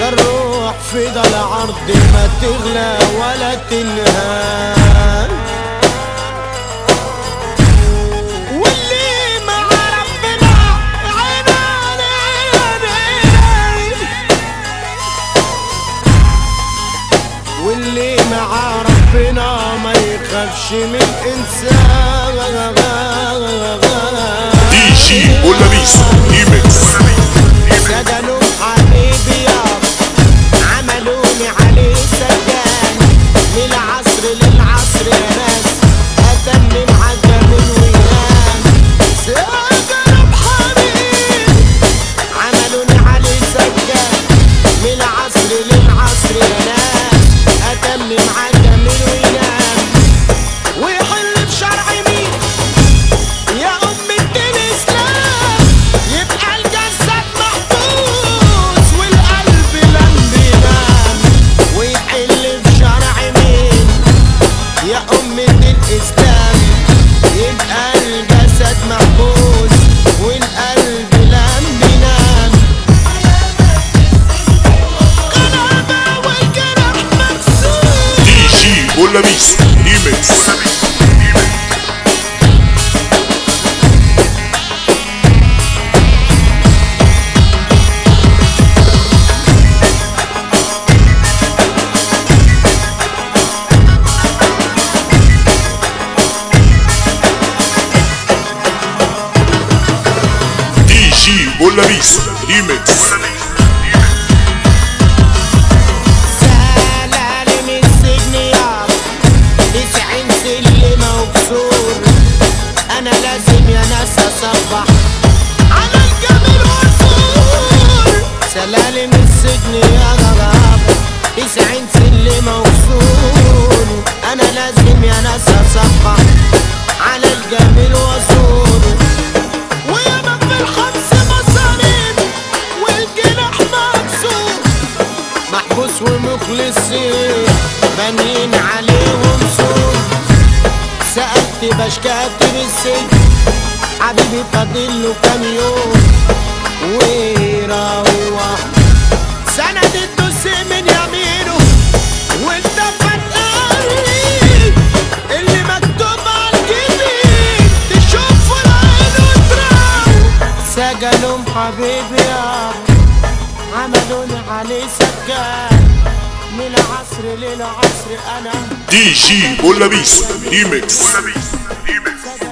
ده الروح في ده العرض ما تغلى ولا تنهان واللي مع ربنا عينان عينان واللي مع ربنا ما يخافش من انسان دي جي بولاريس ريميكس سجنوا حبيبي يابا عملوني عليه سجان من العصر للعصر يا ناس اتمم عجب وينام سجنوا حبيبي عملوني عليه سجان من العصر للعصر يا ناس اتمم عجب وينام ويحل بشرع مين يا أم الدين إسلام يبقى الجسد محبوس والقلب لم بينام ويحل في شرع مين يا أم الدين إسلام يبقى الجسد محبوس والقلب لم بينام قلبة والجرح مكسور دي جي بولاريس ريميكس دي جي بولاريس ريميكس سلالم السجن يابا تسعين سلمة وكسور أنا لازم يا ناس أصبح على الجميل والسور سلالم السجن يا بابا تسعين سلمة وكسور أنا لازم يا ناس أصبح على الجميل والسور ويا في الخمس مصارين والجناح مكسور محبوس ومخلصين بانيين عليهم سور سألت بشكات بالسجن حبيبي فاضل له كام يوم ويروح سند الدوس من يمينه وانت فتقري اللي مكتوب على الجبين تشوفه العين وتراو سجنهم حبيبي يا عملوني عليه سجان من العصر للعصر انا دي جي بولاريس ريميكس سجن